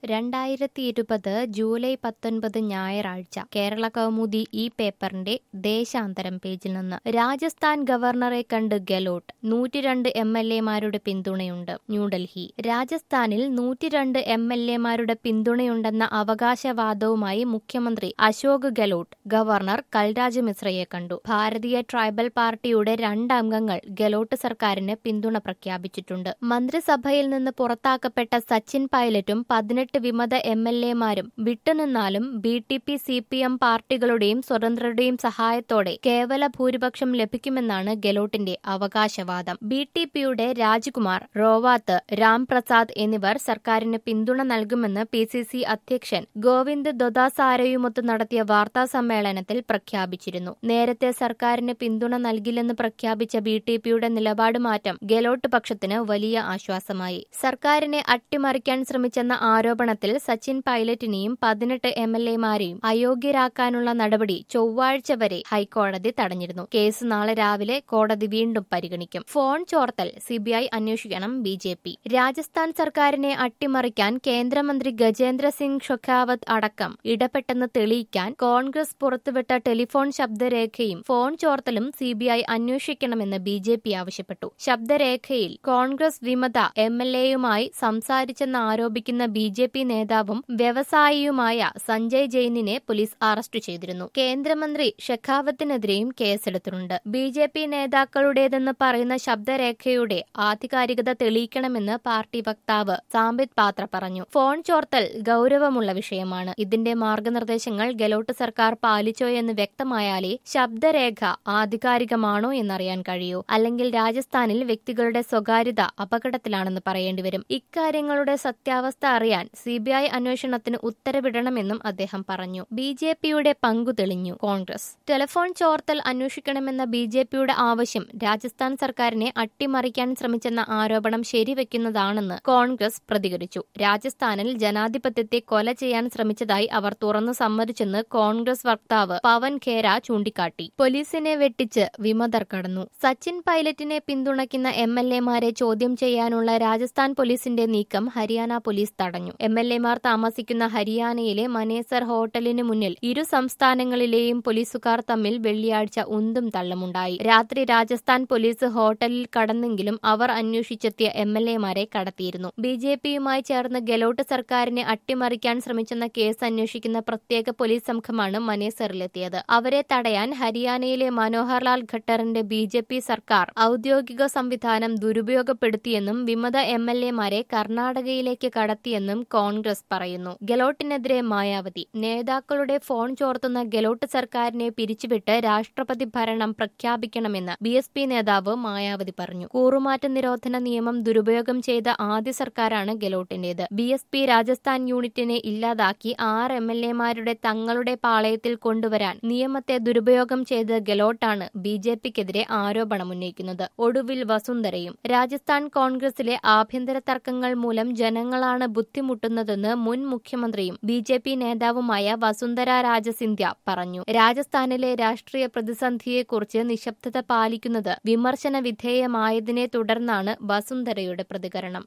രണ്ടായിരത്തി ഇരുപത് ജൂലൈ പത്തൊൻപത് ഞായറാഴ്ച കേരള കൗമുദി ഈ പേപ്പറിന്റെ ദേശാന്തരം പേജിൽ നിന്ന് രാജസ്ഥാൻ ഗവർണറെ കണ്ട് ഗെലോട്ട് നൂറ്റിരണ്ട് എം എൽ എമാരുടെ പിന്തുണയുണ്ട് ന്യൂഡൽഹി രാജസ്ഥാനിൽ നൂറ്റിരണ്ട് എം എൽ എമാരുടെ പിന്തുണയുണ്ടെന്ന അവകാശവാദവുമായി മുഖ്യമന്ത്രി അശോക് ഗെലോട്ട് ഗവർണർ കൽരാജ് മിശ്രയെ കണ്ടു ഭാരതീയ ട്രൈബൽ പാർട്ടിയുടെ രണ്ട് അംഗങ്ങൾ ഗെലോട്ട് സർക്കാരിന് പിന്തുണ പ്രഖ്യാപിച്ചിട്ടുണ്ട് മന്ത്രിസഭയിൽ നിന്ന് പുറത്താക്കപ്പെട്ട സച്ചിൻ പൈലറ്റും പതിനെട്ട് വിമത എം എൽ എമാരും വിട്ടുനിന്നാലും B T P C P M പാർട്ടികളുടെയും സ്വതന്ത്രരുടെയും സഹായത്തോടെ കേവല ഭൂരിപക്ഷം ലഭിക്കുമെന്നാണ് ഗെലോട്ടിന്റെ അവകാശവാദം ബി ടി പിയുടെ രാജ്കുമാർ റോവാത്ത് രാംപ്രസാദ് എന്നിവർ സർക്കാരിന് പിന്തുണ നൽകുമെന്ന് പി സി സി അധ്യക്ഷൻ ഗോവിന്ദ് ദൊദാസാരയുമൊത്ത് നടത്തിയ വാർത്താ സമ്മേളനത്തിൽ പ്രഖ്യാപിച്ചിരുന്നു നേരത്തെ സർക്കാരിന് പിന്തുണ നൽകില്ലെന്ന് പ്രഖ്യാപിച്ച ബി ടി പിയുടെ നിലപാട് മാറ്റം ഗെലോട്ട് പക്ഷത്തിന് വലിയ ആശ്വാസമായി സർക്കാരിനെ അട്ടിമറിക്കാൻ ശ്രമിച്ചെന്ന ആരോപണത്തിൽ സച്ചിൻ പൈലറ്റിനെയും പതിനെട്ട് എം എൽ എമാരെയും അയോഗ്യരാക്കാനുള്ള നടപടി ചൊവ്വാഴ്ച വരെ ഹൈക്കോടതി തടഞ്ഞിരുന്നു കേസ് നാളെ രാവിലെ കോടതി വീണ്ടും പരിഗണിക്കും ഫോൺ ചോർത്തൽ സിബിഐ അന്വേഷിക്കണം ബി ജെ പി രാജസ്ഥാൻ സർക്കാരിനെ അട്ടിമറിക്കാൻ കേന്ദ്രമന്ത്രി ഗജേന്ദ്ര സിംഗ് ഷെഖാവത്ത് അടക്കം ഇടപെട്ടെന്ന് തെളിയിക്കാൻ കോൺഗ്രസ് പുറത്തുവിട്ട ടെലിഫോൺ ശബ്ദരേഖയും ഫോൺ ചോർത്തലും സിബിഐ അന്വേഷിക്കണമെന്ന് ബി ജെ പി ആവശ്യപ്പെട്ടു ശബ്ദരേഖയിൽ കോൺഗ്രസ് വിമത എം എൽ എയുമായി സംസാരിച്ചെന്ന് ആരോപിക്കുന്ന ബി ജെ പി നേതാവും വ്യവസായിയുമായ സഞ്ജയ് ജെയിനിനെ പോലീസ് അറസ്റ്റ് ചെയ്തിരുന്നു കേന്ദ്രമന്ത്രി ഷെഖാവത്തിനെതിരെയും കേസെടുത്തിട്ടുണ്ട് ബി ജെ പി നേതാക്കളുടേതെന്ന് പറയുന്ന ശബ്ദരേഖയുടെ ആധികാരികത തെളിയിക്കണമെന്ന് പാർട്ടി വക്താവ് സാംബിത് പാത്ര പറഞ്ഞു ഫോൺ ചോർത്തൽ ഗൌരവമുള്ള വിഷയമാണ് ഇതിന്റെ മാർഗനിർദ്ദേശങ്ങൾ ഗെലോട്ട് സർക്കാർ പാലിച്ചോ എന്ന് വ്യക്തമായാലേ ശബ്ദരേഖ ആധികാരികമാണോ എന്നറിയാൻ കഴിയൂ അല്ലെങ്കിൽ രാജസ്ഥാനിൽ വ്യക്തികളുടെ സ്വകാര്യത അപകടത്തിലാണെന്ന് പറയേണ്ടി വരും ഇക്കാര്യങ്ങളുടെ സത്യാവസ്ഥ അറിയാൻ സിബിഐ അന്വേഷണത്തിന് ഉത്തരവിടണമെന്നും അദ്ദേഹം പറഞ്ഞു ബി ജെ പിയുടെ പങ്കു തെളിഞ്ഞു കോൺഗ്രസ് ടെലിഫോൺ ചോർത്തൽ അന്വേഷിക്കണമെന്ന ബി ജെ പിയുടെ ആവശ്യം രാജസ്ഥാൻ സർക്കാരിനെ അട്ടിമറിക്കാൻ ശ്രമിച്ചെന്ന ആരോപണം ശരിവെക്കുന്നതാണെന്ന് കോൺഗ്രസ് പ്രതികരിച്ചു രാജസ്ഥാനിൽ ജനാധിപത്യത്തെ കൊല ചെയ്യാൻ ശ്രമിച്ചതായി അവർ തുറന്നു സമ്മതിച്ചെന്ന് കോൺഗ്രസ് വക്താവ് പവൻ ഖേര ചൂണ്ടിക്കാട്ടി പോലീസിനെ വെട്ടിച്ച് വിമതർ കടന്നു സച്ചിൻ പൈലറ്റിനെ പിന്തുണയ്ക്കുന്ന എം എൽ എമാരെ ചോദ്യം ചെയ്യാനുള്ള രാജസ്ഥാൻ പോലീസിന്റെ നീക്കം ഹരിയാന പോലീസ് തടഞ്ഞു എം എൽ എമാർ താമസിക്കുന്ന ഹരിയാനയിലെ മനേസർ ഹോട്ടലിന് മുന്നിൽ ഇരു സംസ്ഥാനങ്ങളിലെയും പോലീസുകാർ തമ്മിൽ വെള്ളിയാഴ്ച ഉന്തും തള്ളുമുണ്ടായി രാത്രി രാജസ്ഥാൻ പോലീസ് ഹോട്ടലിൽ കടന്നെങ്കിലും അവർ അന്വേഷിച്ചെത്തിയ എം എൽ എമാരെ കടത്തിയിരുന്നു ബി ജെ പിയുമായി ചേർന്ന് ഗെലോട്ട് സർക്കാരിനെ അട്ടിമറിക്കാൻ ശ്രമിച്ചെന്ന കേസ് അന്വേഷിക്കുന്ന പ്രത്യേക പോലീസ് സംഘമാണ് മനേസറിലെത്തിയത് അവരെ തടയാൻ ഹരിയാനയിലെ മനോഹർലാൽ ഖട്ടറിന്റെ ബി ജെ പി സർക്കാർ ഔദ്യോഗിക സംവിധാനം ദുരുപയോഗപ്പെടുത്തിയെന്നും വിമത എം എൽ എമാരെ കർണാടകയിലേക്ക് കടത്തിയെന്നും കോൺഗ്രസ് പറയുന്നു ഗെലോട്ടിനെതിരെ മായാവതി നേതാക്കളുടെ ഫോൺ ചോർത്തുന്ന ഗെലോട്ട് സർക്കാരിനെ പിരിച്ചുവിട്ട് രാഷ്ട്രപതി ഭരണം പ്രഖ്യാപിക്കണമെന്ന് ബി എസ് പി നേതാവ് മായാവതി പറഞ്ഞു കൂറുമാറ്റ നിരോധന നിയമം ദുരുപയോഗം ചെയ്ത ആദ്യ സർക്കാരാണ് ഗെലോട്ടിന്റേത് ബി എസ് പി രാജസ്ഥാൻ യൂണിറ്റിനെ ഇല്ലാതാക്കി ആറ് എം എൽ എമാരുടെ തങ്ങളുടെ പാളയത്തിൽ കൊണ്ടുവരാൻ നിയമത്തെ ദുരുപയോഗം ചെയ്ത ഗെലോട്ടാണ് ബി ജെ പിക്കെതിരെ ആരോപണമുന്നയിക്കുന്നത് ഒടുവിൽ വസുന്ധരയും രാജസ്ഥാൻ കോൺഗ്രസിലെ ആഭ്യന്തര തർക്കങ്ങൾ മൂലം ജനങ്ങളാണ് ബുദ്ധിമുട്ടുന്നതെന്ന് മുൻ മുഖ്യമന്ത്രിയും ബി ജെ പി നേതാവുമായ വസുന്ധര രാജസിന്ധ്യ പറഞ്ഞു രാജസ്ഥാനിലെ രാഷ്ട്രീയ പ്രതിസന്ധിയെക്കുറിച്ച് നിശബ്ദത പാലിക്കുന്നത് വിമർശന വിധേയമായതിനെ തുടർന്നാണ് വസുന്ധരയുടെ പ്രതികരണം